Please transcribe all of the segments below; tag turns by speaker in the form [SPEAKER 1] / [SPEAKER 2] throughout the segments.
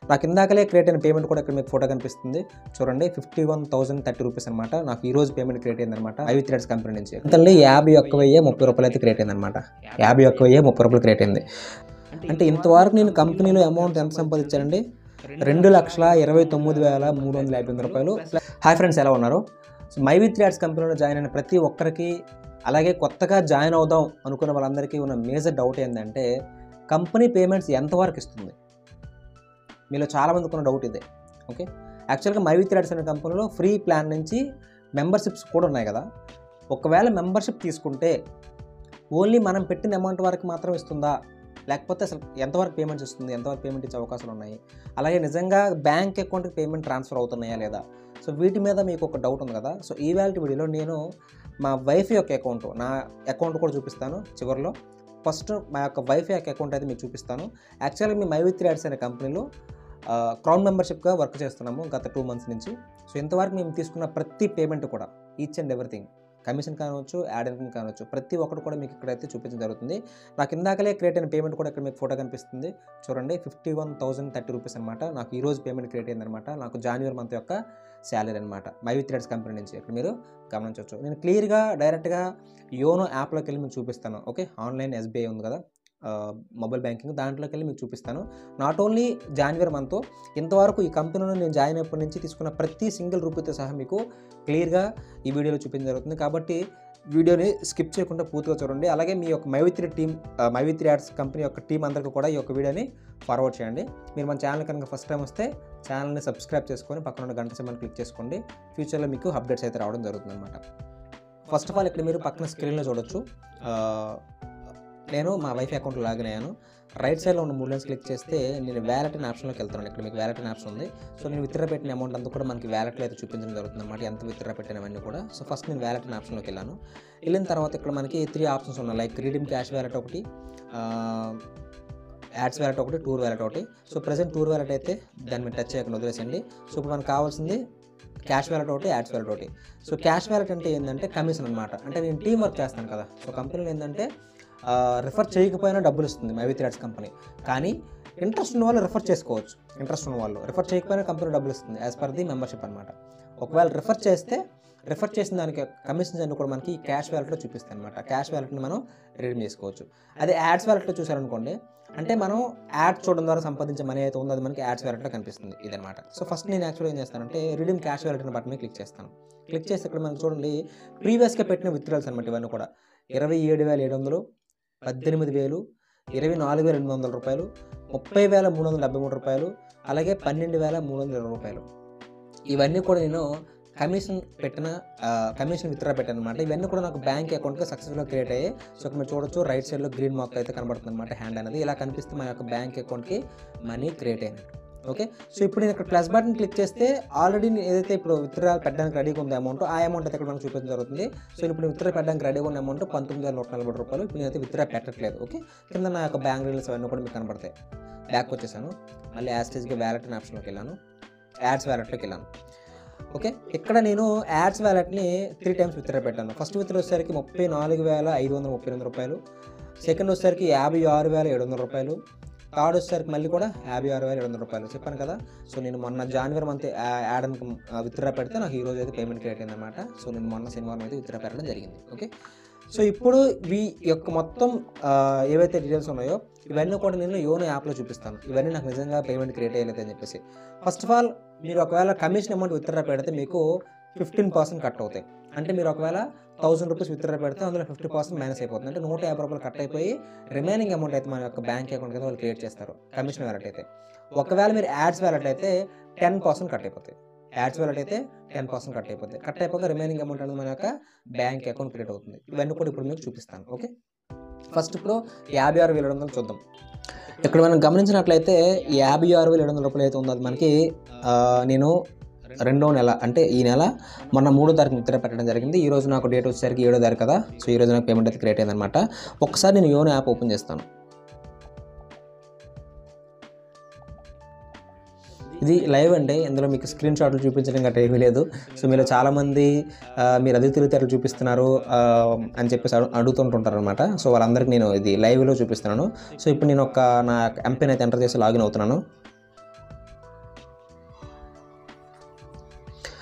[SPEAKER 1] నాకు ఇందాకలే క్రియేట్ అయిన పేమెంట్ కూడా ఇక్కడ మీకు ఫోటో కనిపిస్తుంది చూడండి fifty one thousand thirty rupees అనమాట నాకు ఈ రోజు పేమెంట్ క్రియేట్ అయిందనమాట ఐవి థ్రెడ్స్ కంపెనీ నుంచి అంతే యాభై ఒక్క వెయ్యి ముప్పై రూపాయలు అయితే క్రియేట్ అయిందనమాట యాభై ఒక్క వెయ్యి ముప్పై రూపాయలు క్రియేట్ అయింది అంటే ఇంతవరకు నేను కంపెనీలో అమౌంట్ ఎంత సంపాదించానండి రెండు లక్షల ఇరవై తొమ్మిది వేల మూడు వందల యాభై ఎనిమిది రూపాయలు హాయ్ ఫ్రెండ్స్ ఎలా ఉన్నారు సో మై విత్ యాడ్స్ కంపెనీలో జాయిన్ అయిన ప్రతి ఒక్కరికి అలాగే కొత్తగా జాయిన్ అవుదాం అనుకున్న వాళ్ళందరికీ ఉన్న మేజర్ డౌట్ ఏంటంటే కంపెనీ పేమెంట్స్ ఎంతవరకు ఇస్తుంది మీలో చాలామందికి ఉన్న డౌట్ ఇదే ఓకే యాక్చువల్గా మై విత్ యాడ్స్ అనే కంపెనీలో ఫ్రీ ప్లాన్ నుంచి మెంబర్షిప్స్ కూడా ఉన్నాయి కదా ఒకవేళ మెంబర్షిప్ తీసుకుంటే ఓన్లీ మనం పెట్టిన అమౌంట్ వరకు మాత్రం ఇస్తుందా లేకపోతే అసలు ఎంతవరకు పేమెంట్స్ ఇస్తుంది ఎంతవరకు పేమెంట్ ఇచ్చే అవకాశాలు ఉన్నాయి అలాగే నిజంగా బ్యాంక్ అకౌంట్కి పేమెంట్ ట్రాన్స్ఫర్ అవుతున్నాయా లేదా సో వీటి మీద మీకు ఒక డౌట్ ఉంది కదా సో ఈ వాల్టి వీడియోలో నేను మా వైఫ్ యొక్క అకౌంట్ నా అకౌంట్ కూడా చూపిస్తాను చివరిలో ఫస్ట్ మా యొక్క వైఫ్ యొక్క అకౌంట్ అయితే మీకు చూపిస్తాను యాక్చువల్గా మీ మై విత్ యాడ్స్ అనే కంపెనీలో క్రౌన్ మెంబర్షిప్గా వర్క్ చేస్తున్నాము గత టూ మంత్స్ నుంచి సో ఇంతవరకు మేము తీసుకున్న ప్రతి పేమెంట్ కూడా ఈచ్ అండ్ ఎవ్రీథింగ్ కమిషన్ కావచ్చు యాడ్ ఇన్కమ్ కావచ్చు ప్రతి ఒక్కటి కూడా మీకు ఇక్కడైతే చూపించడం జరుగుతుంది నాకు ఇందాకలే క్రియేట్ అయిన పేమెంట్ కూడా ఇక్కడ మీకు ఫోటో కనిపిస్తుంది చూడండి fifty one thousand thirty rupees అనమాట నాకు ఈ రోజు పేమెంట్ క్రియేట్ అయిందనమాట నాకు జనవరి మంత్ యొక్క శాలరీ అనమాట మై విత్ థ్రెడ్స్ కంపెనీ నుంచి ఇక్కడ మీరు గమనించవచ్చు నేను క్లియర్గా డైరెక్ట్గా యోనో యాప్లోకి వెళ్ళి మీకు చూపిస్తాను ఓకే ఆన్లైన్ ఎస్బీఐ ఉంది కదా మొబైల్ బ్యాంకింగ్ దాంట్లోకి వెళ్ళి మీకు చూపిస్తాను నాట్ ఓన్లీ జనవరి మంత్ ఇంతవరకు ఈ కంపెనీలో నేను జాయిన్ అయినప్పటి నుంచి తీసుకున్న ప్రతి సింగిల్ రూపీతో సహా మీకు క్లియర్గా ఈ వీడియోలో చూపించడం జరుగుతుంది కాబట్టి వీడియోని స్కిప్ చేయకుండా పూర్తిగా చూడండి అలాగే మీ యొక్క Myvitri team Myvitri ads company యొక్క టీం అందరికీ కూడా ఈ యొక్క వీడియోని ఫార్వర్డ్ చేయండి మీరు మన ఛానల్ కనుక ఫస్ట్ టైం వస్తే ఛానల్ని సబ్స్క్రైబ్ చేసుకొని పక్కన ఉన్న గంట సింబల్ క్లిక్ చేసుకోండి ఫ్యూచర్లో మీకు అప్డేట్స్ అయితే రావడం జరుగుతుంది అనమాట ఫస్ట్ ఆఫ్ ఆల్ ఇక్కడ మీరు పక్కన స్క్రీన్లో చూడొచ్చు ఆ, నేను మా వైఫ్ అకౌంట్లో లాగిన్ అయ్యాను రైట్ సైడ్లో ఉన్న మూడు లైన్స్ క్లిక్ చేస్తే నేను వ్యాలెట్ అనే ఆప్షన్లోకి వెళ్తున్నాను ఇక్కడ మీకు వ్యాలెట్ అనే ఆప్షన్ ఉంది సో నేను విత్డ్రా పెట్టిన అమౌంట్ అంతా కూడా మనకి వ్యాలెట్లో అయితే చూపించడం జరుగుతుంది అనమాట ఎంత విత్డ్రా పెట్టినవన్నీ కూడా సో ఫస్ట్ నేను వ్యాలెట్ అనే ఆప్షన్లోకి వెళ్ళాను వెళ్ళిన తర్వాత ఇక్కడ మనకి త్రీ ఆప్షన్స్ ఉన్నాయి లైక్ రీడీమ్ క్యాష్ వ్యాలెట్ ఒకటి యాడ్స్ వ్యాలెట్ ఒకటి టూర్ వ్యాలెట్ ఒకటి సో ప్రజెంట్ టూర్ వ్యాలెట్ అయితే దాన్ని మీరు టచ్ చేయకుండా వదిలేసండి సో ఇప్పుడు మనకు కావాల్సింది క్యాష్ వ్యాలెట్ ఒకటి యాడ్స్ వ్యాలెట్ ఒకటి సో క్యాష్ వ్యాలెట్ అంటే ఏంటంటే కమిషన్ అనమాట అంటే నేను టీం వర్క్ చేస్తాను కదా సో కంపెనీలో ఏంటంటే రిఫర్ చేయకపోయినా డబ్బులు ఇస్తుంది మై విత్ యాడ్స్ కంపెనీ కానీ ఇంట్రెస్ట్ ఉన్న వాళ్ళు రిఫర్ చేసుకోవచ్చు ఇంట్రెస్ట్ ఉన్న వాళ్ళు రిఫర్ చేయకపోయినా కంపెనీ డబ్బులు ఇస్తుంది యాజ్ పర్ ది మెంబర్షిప్ అనమాట ఒకవేళ రిఫర్ చేస్తే రిఫర్ చేసిన దానికి కమిషన్స్ అన్ని కూడా మనకి క్యాష్ వ్యాలెట్లో చూపిస్తాయి అనమాట క్యాష్ వ్యాలెట్ని మనం రిడీమ్ చేసుకోవచ్చు అదే యాడ్స్ వ్యాలెట్లో చూసారనుకోండి అంటే మనం యాడ్ చూడడం ద్వారా సంపాదించే మనీ అయితే ఉందో అది మనకి యాడ్స్ వ్యాలెట్లో కనిపిస్తుంది ఇదనమాట సో ఫస్ట్ నేను యాక్చువల్గా ఏం చేస్తానంటే రిడీమ్ క్యాష్ వ్యాలెట్ అనే బటన్ మీద క్లిక్ చేస్తాను క్లిక్ చేస్తే ఇక్కడ మనకి చూడండి ప్రీవియస్గా పెట్టిన విత్డ్రాల్స్ అనమాట ఇవన్నీ కూడా ఇరవై ఏడు వేల ఏడు వందలు పద్దెనిమిది వేలు ఇరవై నాలుగు వేల ఎనిమిది వందల రూపాయలు ముప్పై వేల మూడు వందల డెబ్బై మూడు రూపాయలు అలాగే పన్నెండు వేల మూడు వందల ఇరవై రూపాయలు ఇవన్నీ కూడా నేను కమిషన్ పెట్టిన ఆ, కమిషన్ విత్డ్రా పెట్టాను అనమాట ఇవన్నీ కూడా నాకు బ్యాంక్ అకౌంట్గా సక్సెస్ఫుల్గా క్రియేట్ అయ్యాయి సో ఇక్కడ మీరు చూడొచ్చు రైట్ సైడ్లో గ్రీన్ మార్క్ అయితే కనబడుతుంది అనమాట హ్యాండ్ అనేది ఇలా కనిపిస్తే మన యొక్క బ్యాంక్ అకౌంట్కి మనీ క్రియేట్ అయినట్టు ఓకే సో ఇప్పుడు నేను ఇక్కడ ప్లస్ బటన్ క్లిక్ చేస్తే ఆల్రెడీ నేను ఏదైతే ఇప్పుడు విత్డ్రా పెట్టడానికి రెడీగా ఉంది అమౌంట్ ఆ అమౌంట్ అయితే ఇక్కడ మనకు చూపించడం జరుగుతుంది సో ఇప్పుడు విత్డ్రా పెట్టడానికి రెడీగా ఉన్న అమౌంట్ పంతొమ్మిది వేల నూట నలభై రూపాయలు ఇప్పుడు నేనైతే విత్డ్రా పెట్టట్లేదు ఓకే కింద నా యొక్క బ్యాంక్ డీటెయిల్స్ అవన్నీ కూడా మీకు కనబడతాయి బ్యాక్ వచ్చేసాను మళ్ళీ యాస్టేజ్గా వ్యాలెట్ అనే ఆప్షన్లోకి వెళ్ళాను యాడ్స్ వ్యాలెట్లోకి వెళ్ళాను ఓకే ఇక్కడ నేను యాడ్స్ వ్యాలెట్ని త్రీ టైమ్స్ విత్డ్రా పెట్టాను ఫస్ట్ విత్డ్రా వచ్చేసరికి ముప్పై నాలుగు వేల ఐదు వందల ముప్పై ఎనిమిది రూపాయలు సెకండ్ వచ్చేసరికి యాభై ఆరు వేల ఏడు వందల రూపాయలు థర్డ్ వచ్చేసరికి మళ్ళీ కూడా యాభై ఆరు వేల ఏడు వందల రూపాయలు చెప్పాను కదా సో నేను మొన్న జనవరి మంత్ యాడ్ ఇన్కమ్ విత్డ్రా పెడితే నాకు ఈ రోజు అయితే పేమెంట్ క్రియేట్ అయిందన్నమాట సో నేను మొన్న శనివారం అయితే విత్డ్రా పెట్టడం జరిగింది ఓకే సో ఇప్పుడు ఈ యొక్క మొత్తం ఆ, ఏవైతే డీటెయిల్స్ ఉన్నాయో ఇవన్నీ కూడా నేను యోనో యాప్లో చూపిస్తాను ఇవన్నీ నాకు నిజంగా పేమెంట్ క్రియేట్ అయ్యలేదు అని చెప్పేసి ఫస్ట్ ఆఫ్ ఆల్ మీరు ఒకవేళ కమిషన్ అమౌంట్ విత్డ్రా పెడితే మీకు ఫిఫ్టీన్ పర్సెంట్ కట్ అవుతాయి అంటే మీరు ఒకవేళ థౌసండ్ రూపీస్ విత్డ్రా పెడితే అందులో ఫిఫ్టీ పర్సెంట్ మైనస్ అయిపోతుంది అంటే నూట యాభై రూపాయలు కట్ అయిపోయి రిమైనింగ్ అమౌంట్ అయితే మన యొక్క బ్యాంక్ అకౌంట్ కింద వాళ్ళు క్రియేట్ చేస్తారు కమిషన్ వ్యాలెట్ అయితే ఒకవేళ మీరు యాడ్స్ వ్యాలెట్ అయితే టెన్ పర్సెంట్ కట్ అయిపోతాయి యాడ్స్ వ్యాలెట్ అయితే టెన్ పర్సెంట్ కట్ అయిపోతాయి కట్ అయిపోక రిమైనింగ్ అమౌంట్ అనేది మన యొక్క బ్యాంక్ అకౌంట్ క్రియేట్ అవుతుంది ఇవన్నీ కూడా ఇప్పుడు మీకు చూపిస్తాను ఓకే ఫస్ట్ ఇప్పుడు యాభై ఆరు వేల ఏడు వందలు చూద్దాం ఇక్కడ మనం గమనించినట్లయితే ఈ యాభై ఆరు వేల ఏడు వందల రూపాయలు అయితే ఉందో అది మనకి ఆ, నేను రెండో నెల అంటే ఈ నెల మొన్న మూడో తారీఖు నిద్ర పెట్టడం జరిగింది ఈ రోజు నాకు డేట్ వచ్చేసరికి ఏడో తారీఖు కదా సో ఈ రోజు నాకు పేమెంట్ అయితే క్రియేట్ అయిందనమాట ఒకసారి నేను యోనో యాప్ ఓపెన్ చేస్తాను ఇది లైవ్ అండి ఇందులో మీకు స్క్రీన్ షాట్లు చూపించడం గట్రా ఏమీ లేదు సో మీరు చాలామంది ఆ, మీరు అది తెలివితేటలు చూపిస్తున్నారు ఆ, అని చెప్పేసి అడు అడుగుతుంటుంటారు అనమాట సో వాళ్ళందరికీ నేను ఇది లైవ్లో చూపిస్తున్నాను సో ఇప్పుడు నేను ఒక నా ఎంపిన్ అయితే ఎంటర్ చేసి లాగిన్ అవుతున్నాను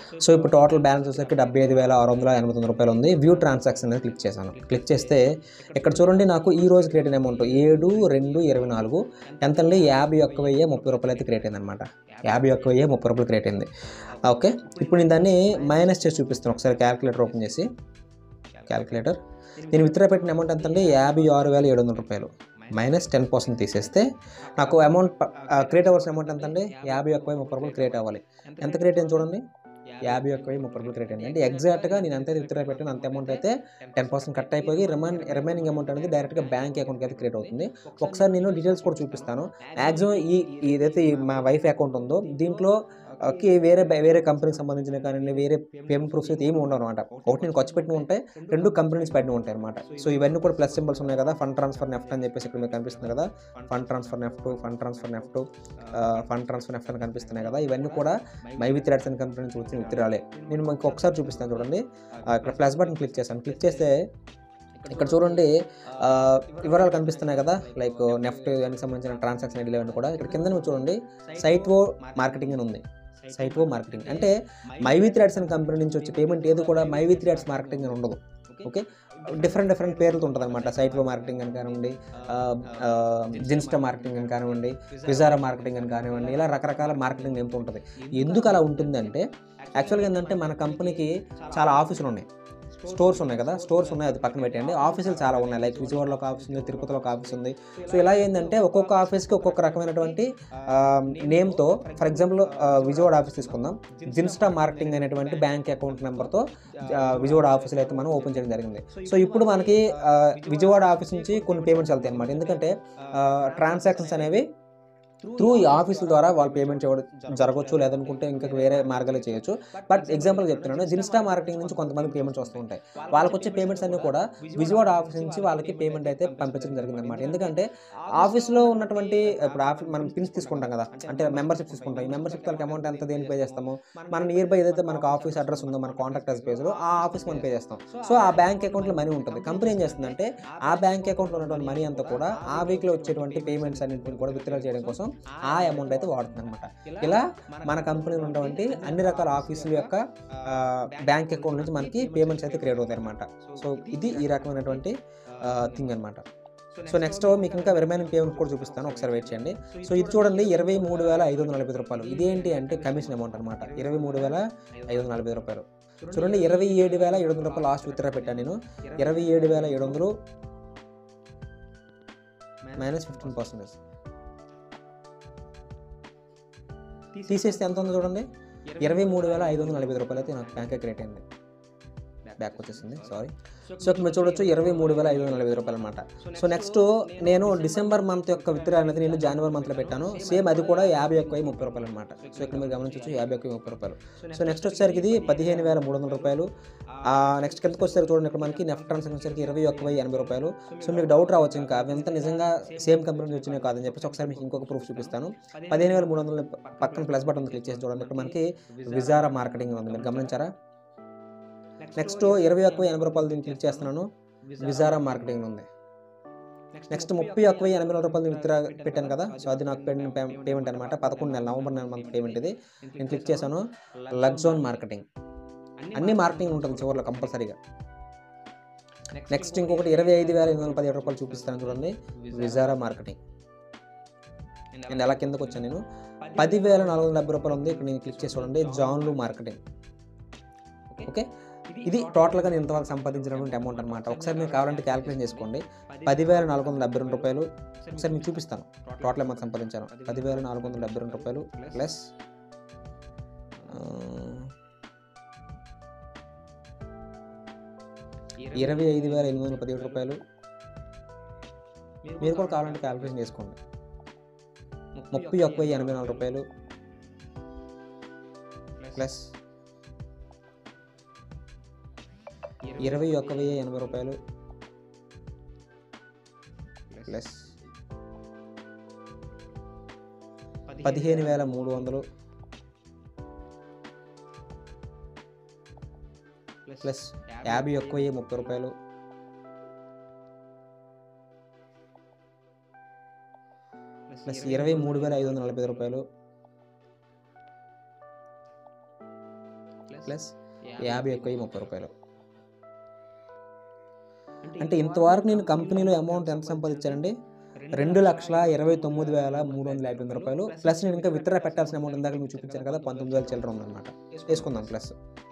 [SPEAKER 1] సో ఇప్పుడు టోటల్ బ్యాలెన్స్ వచ్చేసరికి డెబ్బై ఐదు వేల ఆరు వందల ఎనభై తొమ్మిది రూపాయలు ఉంది వ్యూ ట్రాన్సాక్షన్ అనేది క్లిక్ చేశాను క్లిక్ చేస్తే ఇక్కడ చూడండి నాకు ఈ రోజు క్రియేట్ అయిన అమౌంట్ ఏడు రెండు ఇరవై నాలుగు ఎంత అండి యాభై ఒక్క వెయ్యి ముప్పై రూపాయలు అయితే క్రియేట్ అయింది అనమాట యాభై ఒక్క వెయ్యి ముప్పై రూపాయలు క్రియేట్ అయింది ఓకే ఇప్పుడు నేను దాన్ని మైనస్ చేసి చూపిస్తాను ఒకసారి క్యాలిక్యులేటర్ ఓపెన్ చేసి క్యాలిక్యులేటర్ నేను విత్డ్రా పెట్టిన అమౌంట్ ఎంత అండి యాభై ఆరు వేల ఏడు వందల రూపాయలు మైనస్ టెన్ పర్సెంట్ తీసేస్తే నాకు అమౌంట్ క్రియేట్ అవ్వాల్సిన అమౌంట్ ఎంత అండి యాభై ఒక్క వెయ్యి ముప్పై రూపాయలు క్రియేట్ అవ్వాలి ఎంత క్రియేట్ అయింది చూడండి యాభై ఒక్క వెయ్యి ముప్పై రూపాయలు క్రియేట్ అయింది అంటే ఎగ్జాక్ట్గా నేను ఎంత విత్డ్రా పెట్టాను అంత అమౌంట్ అయితే టెన్ పర్సెంట్ కట్ అయిపోయి రిమైన్ రిమైనింగ్ అమౌంట్ అనేది డైరెక్ట్గా బ్యాంక్ అకౌంట్కి అయితే క్రియేట్ అవుతుంది ఒకసారి నేను డీటెయిల్స్ కూడా చూపిస్తాను మ్యాక్సిమం ఈ ఏదైతే ఈ మా వైఫ్ అకౌంట్ ఉందో దీంట్లో ఆ, కి వేరే బై- వేరే కంపెనీకి సంబంధించిన కానీ వేరే పేమెంట్ ప్రూఫ్స్ అయితే ఏమి ఉండవు అనమాట ఒకటి నేను ఖర్చు పెట్టిన ఉంటాయి రెండు కంపెనీస్ పెట్టిన ఉంటాయి అనమాట సో ఇవన్నీ కూడా ప్లస్ సింబల్స్ ఉన్నాయి కదా ఫండ్ ట్రాన్స్ఫర్ నెఫ్ట్ అని చెప్పేసి ఇక్కడ మీకు కనిపిస్తుంది కదా fund transfer NEFT fund transfer NEFT fund transfer NEFT అని కనిపిస్తున్నాయి కదా ఇవన్నీ కూడా మై విత్ రైట్స్ అని కంపెనీ నుంచి వచ్చిన విత్డ్రాలే నేను మీకు ఒకసారి చూపిస్తాను చూడండి ఆ, ఇక్కడ ప్లస్ బటన్ క్లిక్ చేశాను క్లిక్ చేస్తే ఇక్కడ చూడండి ఆ, వివరాలు కనిపిస్తున్నాయి కదా లైక్ నెఫ్ట్ దానికి సంబంధించిన ట్రాన్సాక్షన్ ఐడీలు అవన్నీ కూడా ఇక్కడ కింద మీరు చూడండి సైట్ ఓ మార్కెటింగ్ అని ఉంది సైట్ ఓ మార్కెటింగ్ అంటే మై విత్ రైట్స్ అనే కంపెనీ నుంచి వచ్చే పేమెంట్ ఏది కూడా మై విత్ రైట్స్ మార్కెటింగ్ అని ఉండదు ఓకే డిఫరెంట్ డిఫరెంట్ పేర్లతో ఉంటుంది అనమాట సైట్ ఓ మార్కెటింగ్ అని కానివ్వండి జిన్స్టా మార్కెటింగ్ అని కానివ్వండి విజారా మార్కెటింగ్ అని కానివ్వండి ఇలా రకరకాల మార్కెటింగ్ నేమ్తో ఉంటుంది ఎందుకు అలా ఉంటుందంటే యాక్చువల్గా ఏంటంటే మన కంపెనీకి చాలా ఆఫీసులు ఉన్నాయి స్టోర్స్ ఉన్నాయి కదా స్టోర్స్ ఉన్నాయి అది పక్కన పెట్టండి ఆఫీసులు చాలా ఉన్నాయి లైక్ విజయవాడలో ఒక ఆఫీస్ ఉంది తిరుపతిలో ఒక ఆఫీస్ ఉంది సో ఇలా ఏంటంటే ఒక్కొక్క ఆఫీస్కి ఒక్కొక్క రకమైనటువంటి నేమ్తో ఫర్ ఎగ్జాంపుల్ విజయవాడ ఆఫీస్ తీసుకుందాం జిన్స్టా మార్కెటింగ్ అనేటువంటి బ్యాంక్ అకౌంట్ నెంబర్తో విజయవాడ ఆఫీసులో అయితే మనం ఓపెన్ చేయడం జరిగింది సో ఇప్పుడు మనకి ఆ, విజయవాడ ఆఫీస్ నుంచి కొన్ని పేమెంట్స్ వెళ్తాయి అనమాట ఎందుకంటే ట్రాన్సాక్షన్స్ అనేవి త్రూ ఈ ఆఫీసుల ద్వారా వాళ్ళు పేమెంట్ చేయడం జరగవచ్చు లేదనుకుంటే ఇంకా వేరే మార్గాలు చేయొచ్చు బట్ ఎగ్జాంపుల్ చెప్తున్నాను జిన్స్టా మార్కెటింగ్ నుంచి కొంతమంది పేమెంట్స్ వస్తూ ఉంటాయి వాళ్ళకి వచ్చే పేమెంట్స్ అన్ని కూడా విజయవాడ ఆఫీస్ నుంచి వాళ్ళకి పేమెంట్ అయితే పంపించడం జరిగింది అనమాట ఎందుకంటే ఆఫీస్లో ఉన్నటువంటి ఇప్పుడు ఆఫీస్ మనం పిన్స్ తీసుకుంటాం కదా అంటే మెంబర్షిప్ తీసుకుంటాం ఈ మెంబర్షిప్ వాళ్ళకి అమౌంట్ ఎంత దేనికి పే చేస్తాము మన నియర్ బై ఏదైతే మనకు ఆఫీస్ అడ్రస్ ఉందో మన కాంటాక్ట్ అడ్రస్ పేజ్లో ఆ ఆఫీస్ మనం పే చేస్తాం సో ఆ బ్యాంక్ అకౌంట్లో మనీ ఉంటుంది కంపెనీ ఏం చేస్తుందంటే ఆ బ్యాంక్ అకౌంట్లో ఉన్నటువంటి మనీ అంతా కూడా ఆ వీక్లో వచ్చేటువంటి పేమెంట్స్ అన్నింటిని కూడా విత్డ్రా చేయడం కోసం ఆ అమౌంట్ అయితే వాడుతుంది అనమాట ఇలా మన కంపెనీలో ఉన్నటువంటి అన్ని రకాల ఆఫీసుల యొక్క బ్యాంక్ అకౌంట్ నుంచి మనకి పేమెంట్స్ అయితే క్రియేట్ అవుతాయి అనమాట సో ఇది ఈ రకమైనటువంటి థింగ్ అనమాట సో నెక్స్ట్ మీకు ఇంకా రిమైనింగ్ పేమెంట్ కూడా చూపిస్తాను ఒకసారి వెయిట్ చేయండి సో ఇది చూడండి ఇరవై మూడు వేల ఐదు వందల నలభై రూపాయలు ఇదేంటి అంటే కమిషన్ అమౌంట్ అనమాట ఇరవై మూడు వేల ఐదు వందల నలభై రూపాయలు చూడండి ఇరవై ఏడు వేల ఏడు వందల రూపాయలు లాస్ట్ విత్డ్రా పెట్టాను నేను ఇరవై ఏడు వేల ఏడు వందలు మైనస్ ఫిఫ్టీన్ పర్సెంటేజ్ తీసేస్తే ఎంత ఉందో చూడండి ఇరవై మూడు వేల ఐదు వందల నలభై ఐదు రూపాయలు అయితే నాకు బ్యాంక్ క్రియేట్ అయింది బ్యాక్ వచ్చేసింది సారీ సో ఇక్కడ మీరు చూడొచ్చు ఇరవై మూడు వేల ఐదు వందల నలభై ఐదు రూపాయలు అనమాట సో నెక్స్ట్ నేను డిసెంబర్ మంత్ యొక్క విత్డ్రా అనేది నేను జనవరి మంత్లో పెట్టాను సేమ్ అది కూడా యాభై ఒక్క ముప్పై రూపాయలు అనమాట సో ఇక్కడ మీరు గమనించవచ్చు యాభై ఒక్క ముప్పై రూపాయలు సో నెక్స్ట్ వచ్చేసరికి ఇది పదిహేను వేల మూడు వందల రూపాయలు నెక్స్ట్ కిందకి వచ్చేసరికి చూడండి ఇక్కడ మనకి నెఫ్ట్ ట్రాన్సాక్షన్ వచ్చేసరికి ఇరవై ఒక్క వెయ్యి ఎనభై రూపాయలు సో మీకు డౌట్ రావచ్చు ఇంకా అవి ఎంత నిజంగా సేమ్ కంపెనీ నుంచి వచ్చినాయి కాదని చెప్పేసి ఒకసారి మీకు ఇంకొక ప్రూఫ్ చూపిస్తాను పదిహేను వేల మూడు వందల పక్కన ప్లస్ బటన్ క్లిక్ చేసి చూడండి ఇక్కడ మనకి విజారా మార్కెటింగ్ ఉంది మీరు గమనించారా నెక్స్ట్ ఇరవై ఒక్క ఎనభై రూపాయలు దీన్ని క్లిక్ చేస్తున్నాను విజారా మార్కెటింగ్ ఉంది నెక్స్ట్ ముప్పై ఒక్క వెయ్యి ఎనభై నాలుగు రూపాయలు విత్డ్రా పెట్టాను కదా సో అది నాకు పెట్టిన పేమెంట్ అనమాట పదకొండు నెల నవంబర్ నెల మంత్ పేమెంట్ ఇది నేను క్లిక్ చేశాను లగ్జోన్ మార్కెటింగ్ అన్ని మార్కెటింగ్ ఉంటుంది చివరిలో కంపల్సరీగా నెక్స్ట్ ఇంకొకటి ఇరవై ఐదు వేల ఎనిమిది వందల పదిహేడు రూపాయలు చూపిస్తాను చూడండి విజారా మార్కెటింగ్ నేను ఎలా కిందకు వచ్చాను నేను పదివేల నాలుగు వందల డెబ్బై రూపాయలు ఉంది ఇక్కడ నేను క్లిక్ చేసి చూడండి జాన్లు మార్కెటింగ్ ఓకే ఇది టోటల్గా నేను ఇంతవరకు సంపాదించినటువంటి అమౌంట్ అనమాట ఒకసారి మీరు కావాలంటే క్యాలిక్యులేట్ చేసుకోండి పదివేల నాలుగు వందల డెబ్బై రెండు రూపాయలు ఒకసారి మీకు చూపిస్తాను టోటల్ అమౌంట్ సంపాదించాను పదివేల నాలుగు వందల డెబ్బై రెండు రూపాయలు ప్లస్ ఇరవై ఐదు వేల ఎనిమిది వందల పదిహేడు రూపాయలు మీరు కూడా కావాలంటే క్యాలిక్యులేషన్ చేసుకోండి ముప్పై ఒక్క వెయ్యి ఎనభై నాలుగు రూపాయలు ప్లస్ ఇరవై ఒక్క వెయ్యి ఎనభై రూపాయలు ప్లస్ పదిహేను వేల మూడు వందలు ప్లస్ యాభై ఒక్క వెయ్యి ముప్పై రూపాయలు ప్లస్ ఇరవై మూడు వేల ఐదు వందల నలభై ఐదు రూపాయలు ప్లస్ యాభై ఒక్క వెయ్యి ముప్పై రూపాయలు అంటే ఇంతవరకు నేను కంపెనీలో అమౌంట్ ఎంత సంపాదించానండి రెండు లక్షల ఇరవై తొమ్మిది వేల మూడు వందల యాభై ఎనిమిది రూపాయలు ప్లస్ నేను ఇంకా విత్డ్రా పెట్టాల్సిన అమౌంట్ ఇందాక మీకు చూపించాను కదా పంతొమ్మిది వేల చిల్లర ఉందన్నమాట వేసుకుందాం ప్లస్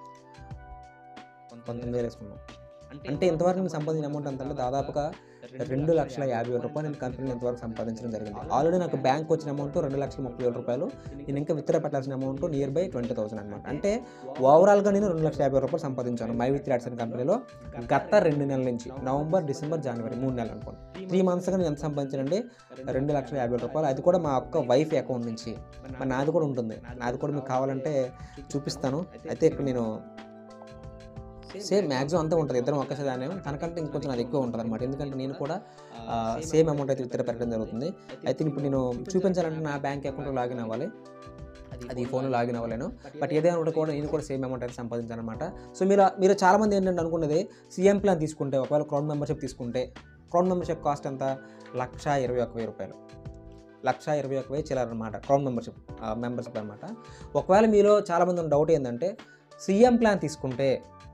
[SPEAKER 1] పంతొమ్మిది వేలు వేసుకుందాం అంటే ఇంతవరకు నేను సంపాదించిన అమౌంట్ ఎంత అంటే దాదాపుగా రెండు లక్షల యాభై వేల రూపాయలు నేను కంపెనీలో ఇంతవరకు సంపాదించడం జరిగింది ఆల్రెడీ నాకు బ్యాంక్ వచ్చిన అమౌంట్ రెండు లక్షల ముప్పై వేల రూపాయలు నేను ఇంకా విత్డ్రా పెట్టాల్సిన amount near by twenty thousand అనమాట అంటే ఓవరాల్గా నేను రెండు లక్షల యాభై రూపాయలు సంపాదించాను మై విత్ యాడ్స్ అనే కంపెనీలో గత రెండు నెలల నుంచి నవంబర్ డిసెంబర్ జనవరి మూడు నెలలు అనుకోండి త్రీ మంత్స్గా నేను ఎంత సంపాదించానంటే రెండు లక్షల యాభై వేల రూపాయలు అది కూడా మా అక్క వైఫ్ అకౌంట్ నుంచి మరి నాది కూడా ఉంటుంది నాది కూడా మీకు కావాలంటే చూపిస్తాను అయితే ఇక్కడ నేను సేమ్ మ్యాక్సిమం అంతా ఉంటుంది ఇద్దరం ఒక్కసారి దాని తనకంటే ఇంకొంచెం అది ఎక్కువ ఉంటుంది అనమాట ఎందుకంటే నేను కూడా సేమ్ అమౌంట్ అయితే విత్డ్రా పెట్టడం జరుగుతుంది అయితే ఇప్పుడు నేను చూపించాలంటే నా బ్యాంక్ అకౌంట్లో లాగిన్ అవ్వాలి అది ఈ ఫోన్లో లాగిన్ అవ్వలేను బట్ ఏదైనా ఉంటే కూడా నేను కూడా సేమ్ అమౌంట్ అయితే సంపాదించాను అనమాట సో మీరు మీరు చాలామంది ఏంటంటే అనుకున్నది సీఎం ప్లాన్ తీసుకుంటే ఒకవేళ క్రౌడ్ మెంబర్షిప్ తీసుకుంటే క్రౌడ్ మెంబర్షిప్ కాస్ట్ ఎంత లక్ష ఇరవై ఒక వెయ్యి రూపాయలు లక్ష ఇరవై ఒక వెయ్యి చిల్లర అనమాట క్రౌడ్ మెంబర్షిప్ మెంబర్షిప్ అనమాట ఒకవేళ మీలో చాలామంది ఉన్న డౌట్ ఏంటంటే సీఎం ప్లాన్ తీసుకుంటే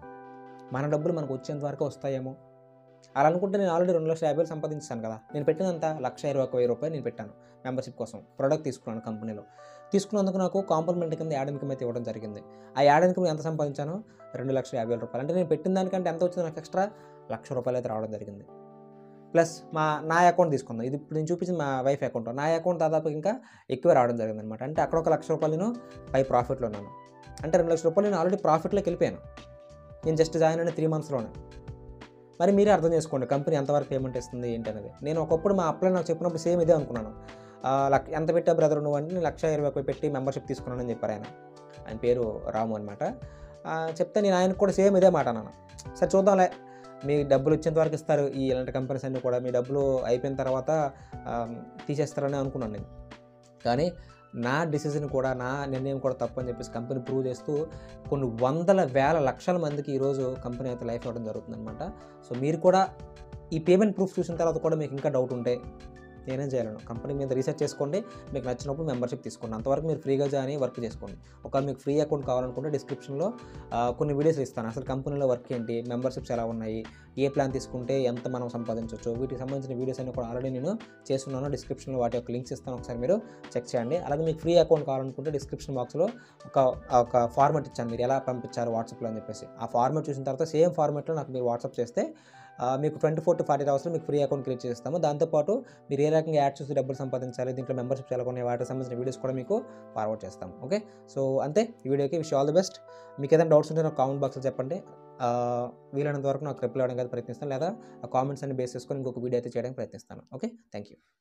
[SPEAKER 1] మన డబ్బులు మనకు వచ్చేంత వరకు వస్తాయేమో అలా అనుకుంటే నేను ఆల్రెడీ రెండు లక్షల యాభై వేలు సంపాదించాను కదా నేను పెట్టినంత లక్ష ఇరవై ఒక వెయ్యి రూపాయలు నేను పెట్టాను మెంబర్షిప్ కోసం ప్రోడక్ట్ తీసుకున్నాను కంపెనీలో తీసుకున్నందుకు నాకు కాంప్లిమెంట్ కింద యాడ్ ఇన్కమ్ అయితే ఇవ్వడం జరిగింది ఆ యాడ్ ఇన్కమ్ ఎంత సంపాదించాను రెండు లక్షల యాభై వేల రూపాయలు అంటే నేను పెట్టిన దానికంటే ఎంత వచ్చింది నాకు ఎక్స్ట్రా లక్ష రూపాయలు అయితే రావడం జరిగింది ప్లస్ మా నా అకౌంట్ తీసుకుందాం ఇది ఇప్పుడు నేను చూపించిన మా వైఫ్ అకౌంట్ నా అకౌంట్ దాదాపు ఇంకా ఎక్కువ రావడం జరిగింది అనమాట అంటే అక్కడ ఒక లక్ష రూపాయలు నేను పై ప్రాఫిట్లో ఉన్నాను అంటే రెండు లక్షల రూపాయలు నేను ఆల్రెడీ ప్రాఫిట్లోకి వెళ్ళిపోయాను నేను జస్ట్ జాయిన్ అయిన త్రీ మంత్స్లోనే మరి మీరే అర్థం చేసుకోండి కంపెనీ ఎంతవరకు పేమెంట్ ఇస్తుంది ఏంటి అనేది నేను ఒకప్పుడు మా అప్లై నాకు చెప్పినప్పుడు సేమ్ ఇదే అనుకున్నాను ఆ, లక్ ఎంత పెట్టా బ్రదర్ నువ్వు అంటే నేను లక్ష ఇరవై ఒక్క పెట్టి మెంబర్షిప్ తీసుకున్నానని చెప్పారు ఆయన ఆయన పేరు రాము అనమాట చెప్తే నేను ఆయనకు కూడా సేమ్ ఇదే మాట అన్నాను సరే చూద్దాంలే మీ డబ్బులు వచ్చేంత వరకు ఇస్తారు ఈ ఇలాంటి కంపెనీస్ అన్నీ కూడా మీ డబ్బులు అయిపోయిన తర్వాత ఆ, తీసేస్తారని అనుకున్నాను నేను కానీ నా డిసిజన్ కూడా నా నిర్ణయం కూడా తప్పు అని చెప్పేసి కంపెనీ ప్రూవ్ చేస్తూ కొన్ని వందల వేల లక్షల మందికి ఈరోజు కంపెనీ అయితే లైఫ్ ఇవ్వడం జరుగుతుందన్నమాట సో మీరు కూడా ఈ పేమెంట్ ప్రూఫ్ చూసిన తర్వాత కూడా మీకు ఇంకా డౌట్ ఉంటే నేనేం చేయలేను కంపెనీ మీద రీసెర్చ్ చేసుకోండి మీకు నచ్చినప్పుడు మెంబర్షిప్ తీసుకోండి అంతవరకు మీరు ఫ్రీగా జాయిన్ వర్క్ చేసుకోండి ఒకవేళ మీకు ఫ్రీ అకౌంట్ కావాలనుకుంటే డిస్క్రిప్షన్లో ఆ, కొన్ని వీడియోస్ ఇస్తాను అసలు కంపెనీలో వర్క్ ఏంటి మెంబర్షిప్స్ ఎలా ఉన్నాయి ఏ ప్లాన్ తీసుకుంటే ఎంత మనం సంపాదించవచ్చు వీటికి సంబంధించిన వీడియోస్ అన్ని కూడా ఆల్రెడీ నేను చేస్తున్నాను డిస్క్రిప్షన్లో వాటి యొక్క లింక్స్ ఇస్తాను ఒకసారి మీరు చెక్ చేయండి అలాగే మీకు ఫ్రీ అకౌంట్ కావాలనుకుంటే డిస్క్రిప్షన్ బాక్స్లో ఒక ఒక ఫార్మాట్ ఇచ్చాను మీరు ఎలా పంపించారు వాట్సాప్లో అని చెప్పేసి ఆ ఫార్మాట్ చూసిన తర్వాత సేమ్ ఫార్మాట్లో నాకు మీరు వాట్సాప్ చేస్తే ఆ, మీకు ట్వంటీ ఫోర్ టు ఫార్టీ అవర్స్లో మీకు ఫ్రీ అకౌంట్ క్రియేట్ చేస్తాము దాంతోపాటు మీరు ఏ రకంగా యాడ్ చూసి డబ్బులు సంపాదించాలి దీంట్లో మెంబర్షిప్ ఎలా ఉన్నాయి వాటికి సంబంధించిన వీడియోస్ కూడా మీకు ఫార్వర్డ్ చేస్తాం ఓకే సో అంతే ఈ వీడియోకి విష్ ఆల్ ది బెస్ట్ మీకు ఏదైనా డౌట్స్ ఉంటే నాకు కామెంట్ బాక్స్లో చెప్పండి ఆ, వీలైనంత వరకు నాకు రిప్లై అవ్వడానికి అయితే ప్రయత్నిస్తాను లేదా ఆ కామెంట్స్ అన్ని బేస్ చేసుకొని ఇంకొక వీడియో అయితే చేయడానికి ప్రయత్నిస్తాను ఓకే థ్యాంక్ యూ